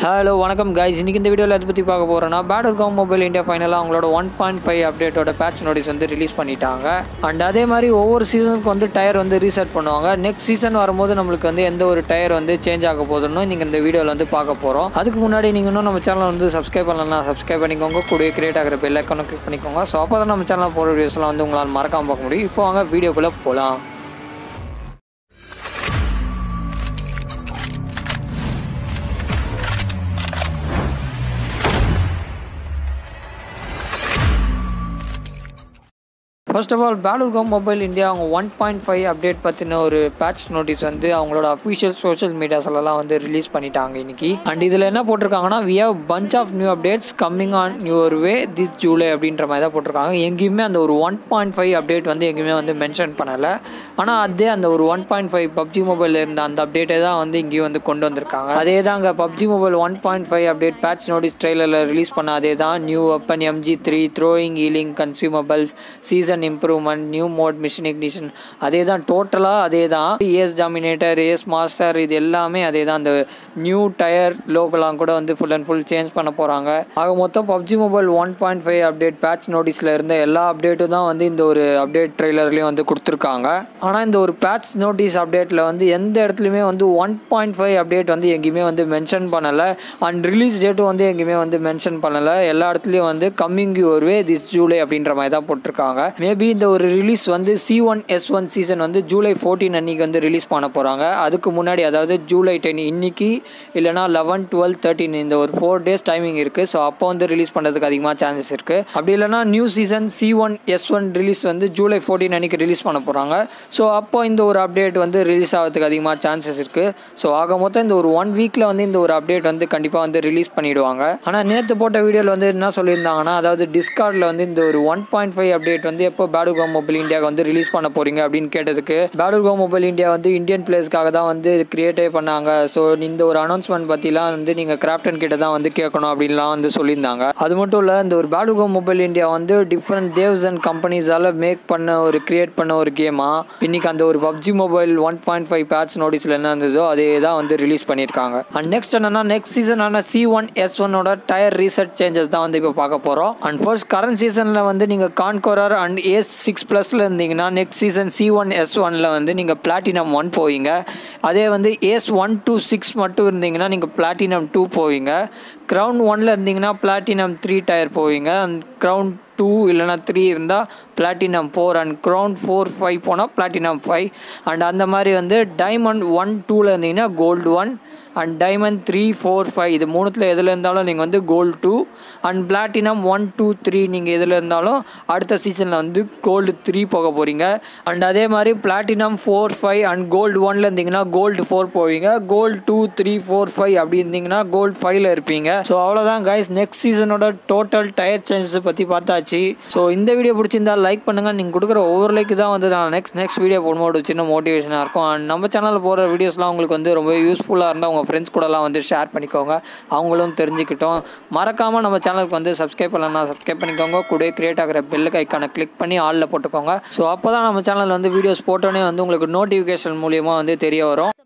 hello வணக்கம் guys இன்றைக்கி இந்த வீடியோவில் எதை பற்றி பார்க்க போகிறோன்னா பேட்டர் காம் மொபைல் இந்தியா ஃபைனலாக அவங்களோட ஒன் பாயிண்ட் ஃபைவ் அப்டேட்டோட பேட்ச் நோட்டீஸ் வந்து ரிலீஸ் பண்ணிட்டாங்க அண்ட் அதே மாதிரி ஒவ்வொரு சீசனுக்கு வந்து டயர் வந்து ரீசெட் பண்ணுவாங்க நெக்ஸ்ட் சீசன் வரும்போது நம்மளுக்கு வந்து எந்த ஒரு டயர் வந்து சேஞ்ச் ஆக போகுதுன்னு நீங்கள் இந்த வீடியோவில் வந்து பார்க்க போகிறோம் அதுக்கு முன்னாடி நீங்கள் இன்னும் நம்ம சேனலை வந்து சப்ஸ்கிரைப் பண்ணலாம் சப்ஸ்கிரைப் பண்ணிக்கோங்க கூடவே கிரியேட் ஆகிற பெல் ஐக்கானை கிளிக் பண்ணிக்கோங்க ஸோ அப்போ தான் நம்ம சேனலில் போகிற வீடியோஸ்லாம் வந்து உங்களால் மறக்காமல் பார்க்க முடியும் இப்போ வாங்க வீடியோக்குள்ளே போகலாம் first of all Battlegrounds mobile India அவங்க ஒன் பாயிண்ட் ஃபைவ் அப்டேட் பற்றின ஒரு பேட்ச் நோட்டீஸ் வந்து அவங்களோட அஃபிஷியல் சோஷியல் மீடியாஸ்லலாம் வந்து ரிலீஸ் பண்ணிட்டாங்க இன்னைக்கு அண்ட் இதில் என்ன போட்டிருக்காங்கன்னா we have bunch of new updates coming on your way this July அப்படின்ற மாதிரி தான் போட்டிருக்காங்க எங்கேயுமே அந்த ஒரு ஒன் பாயிண்ட் ஃபைவ் அப்டேட் வந்து எங்கேயுமே வந்து மென்ஷன் பண்ணலை ஆனால் அதே அந்த ஒரு ஒன் பாயிண்ட் ஃபைவ் பப்ஜி மொபைலில் இருந்த அந்த அப்டேட்டை தான் வந்து இங்கேயும் வந்து கொண்டு வந்திருக்காங்க அதே தாங்க PUBG mobile one point five update patch notice ட்ரெயிலரில் ரிலீஸ் பண்ண அதே தான் new weapon MG three throwing healing consumables season improvement new mode mission ignition அதே தான் டோட்டலாக அதே தான் ஏஸ் டாமினேட்டர் ஏஸ் மாஸ்டர் இது எல்லாமே அதே தான் அந்த நியூ டயர் லோகெல்லாம் கூட வந்து ஃபுல் அண்ட் ஃபுல் சேஞ்ச் பண்ண போகிறாங்க ஆக மொத்தம் PUBG mobile one point five update patch நோட்டீஸில் இருந்த எல்லா அப்டேட்டும் தான் வந்து இந்த ஒரு அப்டேட் ட்ரெய்லர்லேயும் வந்து கொடுத்துருக்காங்க ஆனால் இந்த ஒரு பேட்ச் நோட்டீஸ் அப்டேட்டில் வந்து எந்த இடத்துலையுமே வந்து ஒன் பாயிண்ட் ஃபைவ் அப்டேட் வந்து எங்கேயுமே வந்து மென்ஷன் பண்ணலை அண்ட் ரிலீஸ் டேட்டும் வந்து எங்கேயுமே வந்து மென்ஷன் பண்ணலை எல்லா இடத்துலையும் வந்து coming your way this July அப்படின்ற மாதிரி தான் போட்டிருக்காங்க மேபி இந்த ஒரு ரிலீஸ் வந்து C one S one season வந்து ஜூலை ஃபோர்டீன் அன்னைக்கு வந்து ரிலீஸ் பண்ண போகிறாங்க அதுக்கு முன்னாடி அதாவது ஜூலை டென் இன்னைக்கு இல்லைனா லெவன் டுவெல் தேர்ட்டின் இந்த ஒரு ஃபோர் டேஸ் டைமிங் இருக்குது ஸோ அப்போ வந்து ரிலீஸ் பண்ணுறதுக்கு அதிகமாக சான்சஸ் இருக்குது அப்படி இல்லைனா new season C one S one release வந்து ஜூலை ஃபோர்டீன் அன்னைக்கு ரிலீஸ் பண்ண போகிறாங்க ஸோ அப்போ இந்த ஒரு அப்டேட் வந்து ரிலீஸ் ஆகிறதுக்கு அதிகமாக சான்சஸ் இருக்குது ஸோ ஆக மொத்தம் இந்த ஒரு ஒன் வீக்கில் வந்து இந்த ஒரு அப்டேட் வந்து கண்டிப்பாக வந்து ரிலீஸ் பண்ணிவிடுவாங்க ஆனால் நேற்று போட்ட வீடியோவில் வந்து என்ன சொல்லியிருந்தாங்கன்னா அதாவது டிஸ்கார்டில் வந்து இந்த ஒரு ஒன் பாயிண்ட் ஃபைவ் அப்டேட் வந்து எப்போ பேடுகாம் மொபைல் இந்தியாவுக்கு வந்து ரிலீஸ் பண்ண போகிறீங்க அப்படின்னு கேட்டதுக்கு பேடுகாம் மொபைல் இந்தியா வந்து இந்தியன் பிளேஸ்க்காக தான் வந்து கிரியேட்டே பண்ணாங்க ஸோ இந்த ஒரு அனௌன்ஸ்மெண்ட் பற்றிலாம் வந்து நீங்கள் கிராஃப்டன் கிட்ட தான் வந்து கேட்கணும் அப்படின்லாம் வந்து சொல்லியிருந்தாங்க அது மட்டும் இல்லை இந்த ஒரு பேடுகாம் மொபைல் இந்தியா வந்து டிஃப்ரெண்ட் தேவ்ஸ் அண்ட் கம்பெனிஸால் மேக் பண்ண ஒரு கிரியேட் பண்ண ஒரு கேமாக இன்னைக்கு அந்த ஒரு PUBG mobile one point five patch நோட்டீஸில் என்ன இருந்ததோ அதே தான் வந்து ரிலீஸ் பண்ணியிருக்காங்க அண்ட் நெக்ஸ்ட் என்னன்னா நெக்ஸ்ட் சீசனான சி ஒன் எஸ் ஒன்னோட டயர் ரீசெட் சேஞ்சஸ் தான் வந்து இப்போ பார்க்க போகிறோம் அண்ட் ஃபர்ஸ்ட் கரண்ட் சீசனில் வந்து நீங்கள் கான்கோரர் அண்ட் ஏஸ் சிக்ஸ் ப்ளஸில் இருந்தீங்கன்னா next season C one S ஒனில் வந்து நீங்கள் பிளாட்டினம் ஒன் போவீங்க அதே வந்து ஏஸ் ஒன் டூ சிக்ஸ் மட்டும் இருந்தீங்கன்னா நீங்கள் பிளாட்டினம் டூ போவீங்க க்ரௌண்ட் ஒனில் இருந்தீங்கன்னா பிளாட்டினம் த்ரீ டயர் போவீங்க அண்ட் க்ரௌண்ட் டூ இல்லைனா த்ரீ இருந்தால் platinum four and crown four five போனால் பிளாட்டினம் ஃபைவ் அண்ட் அந்த மாதிரி வந்து டைமண்ட் ஒன் டூவில் இருந்தீங்கன்னா gold one and diamond three four five இது மூணுத்தில் எதில் இருந்தாலும் நீங்கள் வந்து gold two and platinum one two three நீங்கள் எதில் இருந்தாலும் அடுத்த சீசனில் வந்து கோல்டு த்ரீ போக போகிறீங்க அண்ட் அதே மாதிரி platinum four five and gold ஒனில் இருந்தீங்கன்னா கோல்டு ஃபோர் போவீங்க gold two three four five அப்படி இருந்தீங்கன்னா கோல்டு ஃபைவ்ல இருப்பீங்க ஸோ அவ்வளோதான் கைஸ் நெக்ஸ்ட் சீசனோட டோட்டல் டயர் சேஞ்சஸ் பற்றி பார்த்தாச்சு ஸோ இந்த வீடியோ பிடிச்சிருந்தா லைக் பண்ணுங்கள் நீங்கள் கொடுக்குற ஒவ்வொரு லைக்கு தான் வந்து நான் நெக்ஸ்ட் நெக்ஸ்ட் வீடியோ போடும்போது சின்ன மோட்டிவேஷனாக இருக்கும் அண்ட் நம்ம சேனலில் போகிற வீடியோஸ்லாம் உங்களுக்கு வந்து ரொம்ப யூஸ்ஃபுல்லாக இருந்தால் உங்கள் ஃப்ரெண்ட்ஸ் கூடலாம் வந்து ஷேர் பண்ணிக்கோங்க அவங்களும் தெரிஞ்சுக்கிட்டோம் மறக்காமல் நம்ம சேனலுக்கு வந்து சப்ஸ்கிரைப் பண்ணலாம் சப்ஸ்கிரைப் பண்ணிக்கோங்க கூட கிரியேட் ஆகிற பெல்லுக்கு ஐக்கானை கிளிக் பண்ணி ஆளில் போட்டுக்கோங்க ஸோ அப்போ தான் நம்ம சேனலில் வந்து வீடியோஸ் போட்டோன்னே வந்து உங்களுக்கு நோட்டிஃபிகேஷன் மூலியமாக வந்து தெரிய வரும்